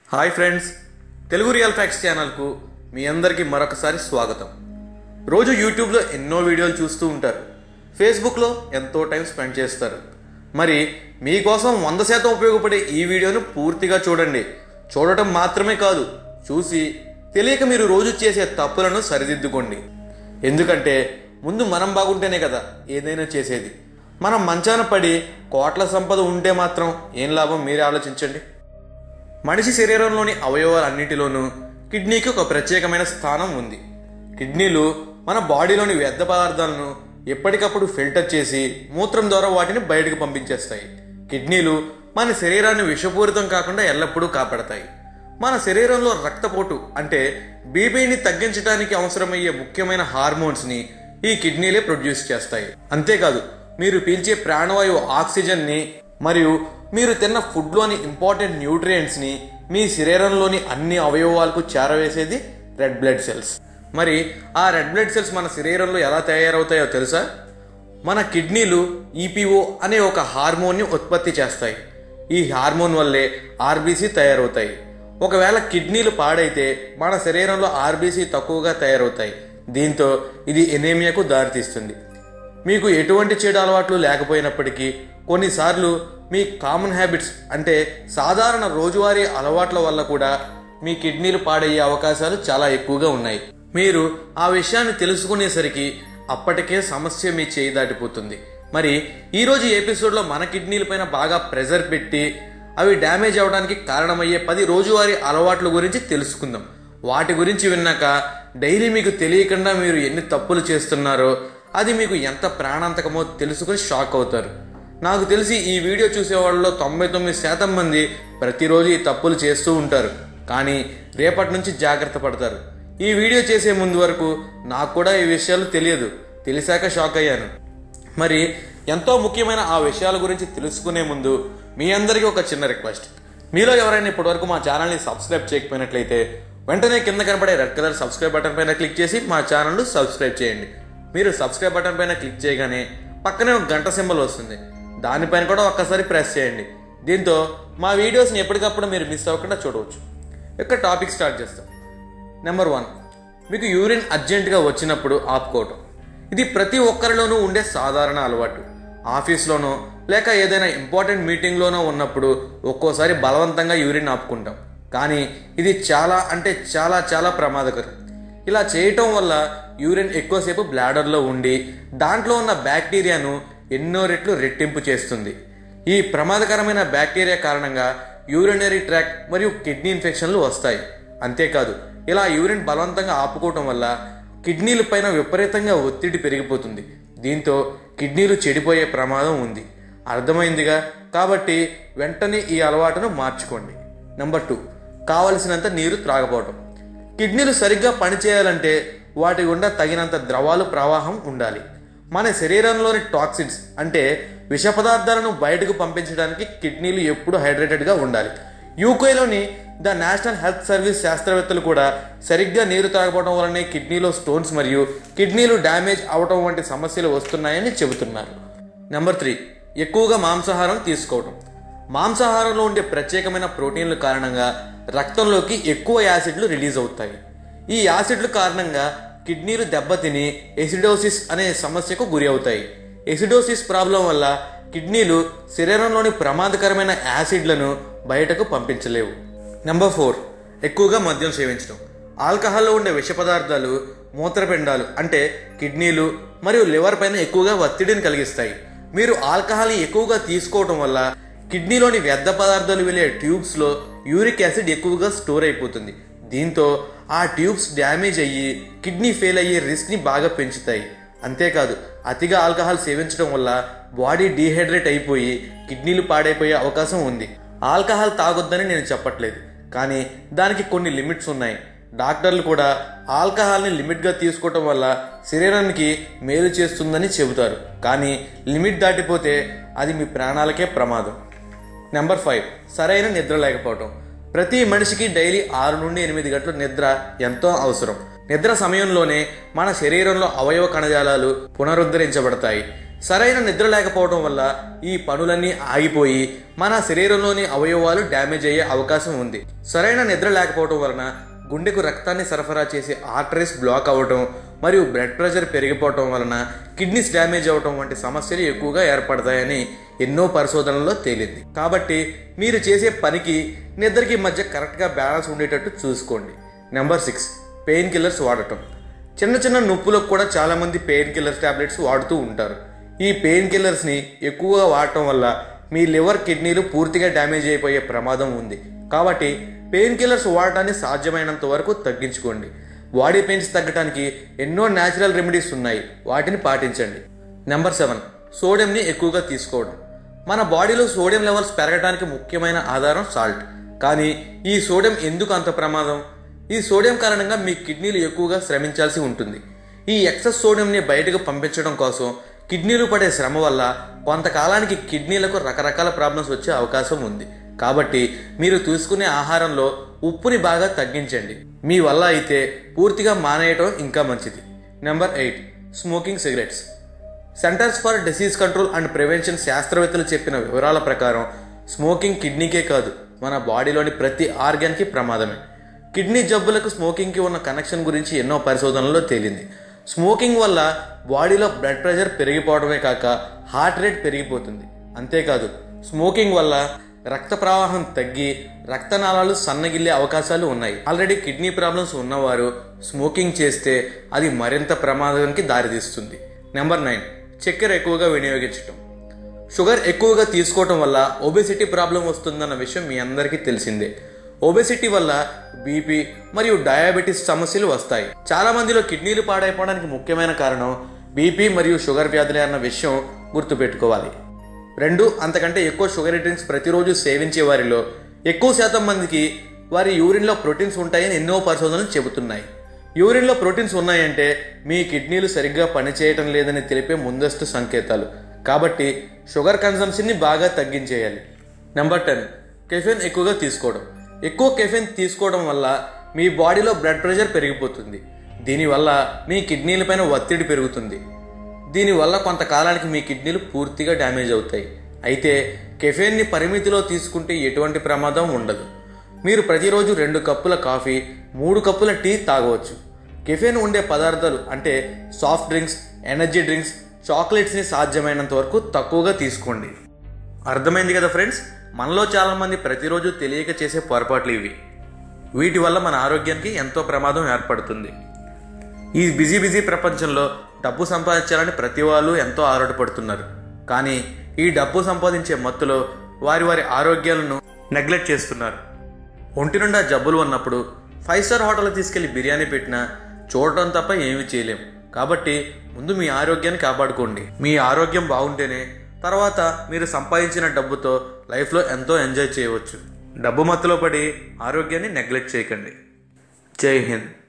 hi friends Telugu real facts ఛానల్కు మీ అందరికీ మరొకసారి స్వాగతం రోజు యూట్యూబ్లో ఎన్నో వీడియోలు చూస్తూ ఉంటారు ఫేస్బుక్లో ఎంతో టైం స్పెండ్ చేస్తారు మరి మీకోసం వంద శాతం ఉపయోగపడే ఈ వీడియోను పూర్తిగా చూడండి చూడటం మాత్రమే కాదు చూసి తెలియక మీరు రోజు చేసే తప్పులను సరిదిద్దుకోండి ఎందుకంటే ముందు మనం బాగుంటేనే కదా ఏదైనా చేసేది మనం మంచాన పడి కోట్ల సంపద ఉంటే మాత్రం ఏం లాభం మీరే ఆలోచించండి మనిషి శరీరంలోని అవయవాలన్నిటిలోనూ కిడ్నీకి ఒక ప్రత్యేకమైన స్థానం ఉంది కిడ్నీలు మన బాడీలోని వ్యర్థ పదార్థాలను ఎప్పటికప్పుడు ఫిల్టర్ చేసి మూత్రం ద్వారా వాటిని బయటకు పంపించేస్తాయి కిడ్నీలు మన శరీరాన్ని విషపూరితం కాకుండా ఎల్లప్పుడూ కాపాడతాయి మన శరీరంలో రక్తపోటు అంటే బీపీని తగ్గించడానికి అవసరమయ్యే ముఖ్యమైన హార్మోన్స్ని ఈ కిడ్నీలే ప్రొడ్యూస్ చేస్తాయి అంతేకాదు మీరు పీల్చే ప్రాణవాయువు ఆక్సిజన్ని మరియు మీరు తిన్న ఫుడ్లోని ఇంపార్టెంట్ న్యూట్రియంట్స్ని మీ శరీరంలోని అన్ని అవయవాలకు చేరవేసేది రెడ్ బ్లడ్ సెల్స్ మరి ఆ రెడ్ బ్లడ్ సెల్స్ మన శరీరంలో ఎలా తయారవుతాయో తెలుసా మన కిడ్నీలు ఈపీఓ అనే ఒక హార్మోన్ని ఉత్పత్తి చేస్తాయి ఈ హార్మోన్ వల్లే ఆర్బీసీ తయారవుతాయి ఒకవేళ కిడ్నీలు పాడైతే మన శరీరంలో ఆర్బీసీ తక్కువగా తయారవుతాయి దీంతో ఇది ఎనేమియాకు దారితీస్తుంది మీకు ఎటువంటి చెడు అలవాట్లు లేకపోయినప్పటికీ కొన్నిసార్లు మీ కామన్ హ్యాబిట్స్ అంటే సాధారణ రోజువారీ అలవాట్ల వల్ల కూడా మీ కిడ్నీలు పాడయ్యే అవకాశాలు చాలా ఎక్కువగా ఉన్నాయి మీరు ఆ విషయాన్ని తెలుసుకునేసరికి అప్పటికే సమస్య మీ చేయి దాటిపోతుంది మరి ఈరోజు ఎపిసోడ్లో మన కిడ్నీల పైన బాగా ప్రెజర్ పెట్టి అవి డ్యామేజ్ అవడానికి కారణమయ్యే పది రోజువారీ అలవాట్ల గురించి తెలుసుకుందాం వాటి గురించి విన్నాక డైలీ మీకు తెలియకుండా మీరు ఎన్ని తప్పులు చేస్తున్నారో అది మీకు ఎంత ప్రాణాంతకమో తెలుసుకుని షాక్ అవుతారు నాకు తెలిసి ఈ వీడియో చూసే వాళ్ళలో తొంభై తొమ్మిది శాతం మంది ప్రతిరోజు ఈ తప్పులు చేస్తూ ఉంటారు కానీ రేపటి నుంచి జాగ్రత్త పడతారు ఈ వీడియో చేసే ముందు వరకు నాకు కూడా ఈ విషయాలు తెలియదు తెలిసాక షాక్ అయ్యాను మరి ఎంతో ముఖ్యమైన ఆ విషయాల గురించి తెలుసుకునే ముందు మీ అందరికీ ఒక చిన్న రిక్వెస్ట్ మీలో ఎవరైనా ఇప్పటివరకు మా ఛానల్ని సబ్స్క్రైబ్ చేయకపోయినట్లయితే వెంటనే కింద కనబడే రెడ్ కలర్ సబ్స్క్రైబ్ బటన్ పైన క్లిక్ చేసి మా ఛానల్ను సబ్స్క్రైబ్ చేయండి మీరు సబ్స్క్రైబ్ బటన్ పైన క్లిక్ చేయగానే పక్కనే ఒక గంట సింబల్ వస్తుంది దానిపైన కూడా ఒక్కసారి ప్రెస్ చేయండి దీంతో మా వీడియోస్ని ఎప్పటికప్పుడు మీరు మిస్ అవ్వకుండా చూడవచ్చు ఇక టాపిక్ స్టార్ట్ చేస్తాం నెంబర్ వన్ మీకు యూరిన్ అర్జెంటుగా వచ్చినప్పుడు ఆపుకోవటం ఇది ప్రతి ఒక్కరిలోనూ ఉండే సాధారణ అలవాటు ఆఫీస్లోనో లేక ఏదైనా ఇంపార్టెంట్ మీటింగ్లోనో ఉన్నప్పుడు ఒక్కోసారి బలవంతంగా యూరిన్ ఆపుకుంటాం కానీ ఇది చాలా అంటే చాలా చాలా ప్రమాదకరం ఇలా చేయటం వల్ల యూరిన్ ఎక్కువసేపు బ్లాడర్లో ఉండి దాంట్లో ఉన్న బ్యాక్టీరియాను ఎన్నో రెట్లు రెట్టింపు చేస్తుంది ఈ ప్రమాదకరమైన బ్యాక్టీరియా కారణంగా యూరినరీ ట్రాక్ మరియు కిడ్నీ ఇన్ఫెక్షన్లు వస్తాయి అంతేకాదు ఇలా యూరిన్ బలవంతంగా ఆపుకోవటం వల్ల కిడ్నీల పైన విపరీతంగా ఒత్తిడి పెరిగిపోతుంది దీంతో కిడ్నీలు చెడిపోయే ప్రమాదం ఉంది అర్థమైందిగా కాబట్టి వెంటనే ఈ అలవాటును మార్చుకోండి నెంబర్ టూ కావలసినంత నీరు త్రాగపోవటం కిడ్నీలు సరిగ్గా పనిచేయాలంటే వాటి గుండా తగినంత ద్రవాలు ప్రవాహం ఉండాలి మన శరీరంలోని టాక్సిన్స్ అంటే విష పదార్థాలను బయటకు పంపించడానికి కిడ్నీలు ఎప్పుడు హైడ్రేటెడ్గా ఉండాలి యూకేలోని ద నేషనల్ హెల్త్ సర్వీస్ శాస్త్రవేత్తలు కూడా సరిగ్గా నీరు తాగకపోవడం వల్లనే కిడ్నీలో స్టోన్స్ మరియు కిడ్నీలు డ్యామేజ్ అవడం వంటి సమస్యలు వస్తున్నాయని చెబుతున్నారు నెంబర్ త్రీ ఎక్కువగా మాంసాహారం తీసుకోవడం మాంసాహారంలో ఉండే ప్రత్యేకమైన ప్రోటీన్ల కారణంగా రక్తంలోకి ఎక్కువ యాసిడ్లు రిలీజ్ అవుతాయి ఈ యాసిడ్ల కారణంగా కిడ్నీలు దెబ్బతిని ఎసిడోసిస్ అనే సమస్యకు గురి అవుతాయి ఎసిడోసిస్ ప్రాబ్లం వల్ల కిడ్నీలు శరీరంలోని ప్రమాదకరమైన యాసిడ్లను బయటకు పంపించలేవు నెంబర్ ఫోర్ ఎక్కువగా మద్యం సేవించడం ఆల్కహాల్లో ఉండే విష పదార్థాలు మూత్రపిండాలు అంటే కిడ్నీలు మరియు లివర్ పైన ఎక్కువగా ఒత్తిడిని కలిగిస్తాయి మీరు ఆల్కహాల్ని ఎక్కువగా తీసుకోవడం వల్ల కిడ్నీలోని వ్యర్థ పదార్థాలు వెళ్ళే ట్యూబ్స్లో యూరిక్ యాసిడ్ ఎక్కువగా స్టోర్ అయిపోతుంది దీంతో ఆ ట్యూబ్స్ డ్యామేజ్ అయ్యి కిడ్నీ ఫెయిల్ అయ్యే రిస్క్ని బాగా పెంచుతాయి అంతేకాదు అతిగా ఆల్కహాల్ సేవించడం వల్ల బాడీ డీహైడ్రేట్ అయిపోయి కిడ్నీలు పాడైపోయే అవకాశం ఉంది ఆల్కహాల్ తాగొద్దని నేను చెప్పట్లేదు కానీ దానికి కొన్ని లిమిట్స్ ఉన్నాయి డాక్టర్లు కూడా ఆల్కహాల్ని లిమిట్గా తీసుకోవటం వల్ల శరీరానికి మేలు చేస్తుందని చెబుతారు కానీ లిమిట్ దాటిపోతే అది మీ ప్రాణాలకే ప్రమాదం నెంబర్ ఫైవ్ సరైన నిద్ర లేకపోవటం ప్రతి మనిషికి డైలీ ఆరు నుండి ఎనిమిది గంటల నిద్ర ఎంతో అవసరం నిద్ర సమయంలోనే మన శరీరంలో అవయవ కణజాలాలు పునరుద్ధరించబడతాయి సరైన నిద్ర లేకపోవడం వల్ల ఈ పనులన్నీ ఆగిపోయి మన శరీరంలోని అవయవాలు డ్యామేజ్ అయ్యే అవకాశం ఉంది సరైన నిద్ర లేకపోవడం వలన గుండెకు రక్తాన్ని సరఫరా చేసే ఆర్టరీస్ బ్లాక్ అవ్వటం మరియు బ్లడ్ ప్రెషర్ పెరిగిపోవటం వలన కిడ్నీస్ డ్యామేజ్ అవ్వటం వంటి సమస్యలు ఎక్కువగా ఏర్పడతాయని ఎన్నో పరిశోధనల్లో తేలింది కాబట్టి మీరు చేసే పనికి నిద్రకి మధ్య కరెక్ట్గా బ్యాలెన్స్ ఉండేటట్టు చూసుకోండి నెంబర్ సిక్స్ పెయిన్ కిల్లర్స్ వాడటం చిన్న చిన్న నొప్పులకు కూడా చాలామంది పెయిన్ కిల్లర్స్ టాబ్లెట్స్ వాడుతూ ఉంటారు ఈ పెయిన్ కిల్లర్స్ని ఎక్కువగా వాడటం వల్ల మీ లివర్ కిడ్నీలు పూర్తిగా డ్యామేజ్ అయిపోయే ప్రమాదం ఉంది కాబట్టి పెయిన్ కిల్లర్స్ వాడటాన్ని సాధ్యమైనంత వరకు తగ్గించుకోండి బాడీ పెయిన్స్ తగ్గడానికి ఎన్నో న్యాచురల్ రెమెడీస్ ఉన్నాయి వాటిని పాటించండి నెంబర్ సెవెన్ సోడియంని ఎక్కువగా తీసుకోవడం మన బాడీలో సోడియం లెవెల్స్ పెరగడానికి ముఖ్యమైన ఆధారం సాల్ట్ కానీ ఈ సోడియం ఎందుకు అంత ప్రమాదం ఈ సోడియం కారణంగా మీ కిడ్నీలు ఎక్కువగా శ్రమించాల్సి ఉంటుంది ఈ ఎక్సెస్ సోడియంని బయటకు పంపించడం కోసం కిడ్నీలు పడే శ్రమ వల్ల కొంతకాలానికి కిడ్నీలకు రకరకాల ప్రాబ్లమ్స్ వచ్చే అవకాశం ఉంది కాబట్టి మీరు తీసుకునే ఆహారంలో ఉప్పుని బాగా తగ్గించండి మీ వల్ల అయితే పూర్తిగా మానేయటం ఇంకా మంచిది number eight smoking cigarettes Centers for Disease Control and Prevention శాస్త్రవేత్తలు చెప్పిన వివరాల ప్రకారం స్మోకింగ్ కిడ్నీకే కాదు మన బాడీలోని ప్రతి ఆర్గాన్కి ప్రమాదమే కిడ్నీ జబ్బులకు స్మోకింగ్కి ఉన్న కనెక్షన్ గురించి ఎన్నో పరిశోధనల్లో తేలింది స్మోకింగ్ వల్ల బాడీలో బ్లడ్ ప్రెషర్ పెరిగిపోవడమే కాక హార్ట్ రేట్ పెరిగిపోతుంది అంతేకాదు స్మోకింగ్ వల్ల రక్త ప్రవాహం తగ్గి రక్తనాళాలు సన్నగిల్లే అవకాశాలు ఉన్నాయి ఆల్రెడీ కిడ్నీ ప్రాబ్లమ్స్ ఉన్నవారు స్మోకింగ్ చేస్తే అది మరింత ప్రమాదానికి దారితీస్తుంది నెంబర్ నైన్ చక్కెర ఎక్కువగా వినియోగించటం షుగర్ ఎక్కువగా తీసుకోవటం వల్ల ఒబెసిటీ ప్రాబ్లం వస్తుందన్న విషయం మీ అందరికీ తెలిసిందే ఒబెసిటీ వల్ల బీపీ మరియు డయాబెటీస్ సమస్యలు వస్తాయి చాలా మందిలో కిడ్నీలు పాడైపోవడానికి ముఖ్యమైన కారణం బీపీ మరియు షుగర్ వ్యాధులే అన్న విషయం గుర్తుపెట్టుకోవాలి రెండు అంతకంటే ఎక్కువ షుగర్ డ్రింక్స్ ప్రతిరోజు సేవించే వారిలో ఎక్కువ శాతం మందికి వారి యూరిన్లో ప్రోటీన్స్ ఉంటాయని ఎన్నో పరిశోధనలు చెబుతున్నాయి యూరిన్లో ప్రోటీన్స్ ఉన్నాయంటే మీ కిడ్నీలు సరిగ్గా పనిచేయటం లేదని తెలిపే ముందస్తు సంకేతాలు కాబట్టి షుగర్ కన్సంప్షన్ని బాగా తగ్గించేయాలి నెంబర్ టెన్ కెఫెన్ ఎక్కువగా తీసుకోవడం ఎక్కువ కెఫెన్ తీసుకోవడం వల్ల మీ బాడీలో బ్లడ్ ప్రెషర్ పెరిగిపోతుంది దీనివల్ల మీ కిడ్నీలపైన ఒత్తిడి పెరుగుతుంది దీనివల్ల కొంతకాలానికి మీ కిడ్నీలు పూర్తిగా డ్యామేజ్ అవుతాయి అయితే కెఫెన్ని పరిమితిలో తీసుకుంటే ఎటువంటి ప్రమాదం ఉండదు మీరు ప్రతిరోజు రెండు కప్పుల కాఫీ మూడు కప్పుల టీ తాగవచ్చు కెఫెన్ ఉండే పదార్థాలు అంటే సాఫ్ట్ డ్రింక్స్ ఎనర్జీ డ్రింక్స్ చాక్లెట్స్ని సాధ్యమైనంత వరకు తక్కువగా తీసుకోండి అర్థమైంది కదా ఫ్రెండ్స్ మనలో చాలామంది ప్రతిరోజు తెలియక చేసే పొరపాట్లు ఇవి వీటి వల్ల మన ఆరోగ్యానికి ఎంతో ప్రమాదం ఏర్పడుతుంది ఈ బిజీ బిజీ ప్రపంచంలో డబ్బు సంపాదించాలని ప్రతి వాళ్ళు ఎంతో ఆరాటపడుతున్నారు కానీ ఈ డబ్బు సంపాదించే మత్తులో వారి వారి ఆరోగ్యాలను నెగ్లెక్ట్ చేస్తున్నారు ఒంటి నిండా జబ్బులు ఉన్నప్పుడు ఫైవ్ స్టార్ హోటల్ తీసుకెళ్లి బిర్యానీ పెట్టినా చూడటం తప్ప ఏమీ చేయలేం కాబట్టి ముందు మీ ఆరోగ్యాన్ని కాపాడుకోండి మీ ఆరోగ్యం బాగుంటేనే తర్వాత మీరు సంపాదించిన డబ్బుతో లైఫ్లో ఎంతో ఎంజాయ్ చేయవచ్చు డబ్బు మత్తులో పడి ఆరోగ్యాన్ని నెగ్లెక్ట్ చేయకండి జై హింద్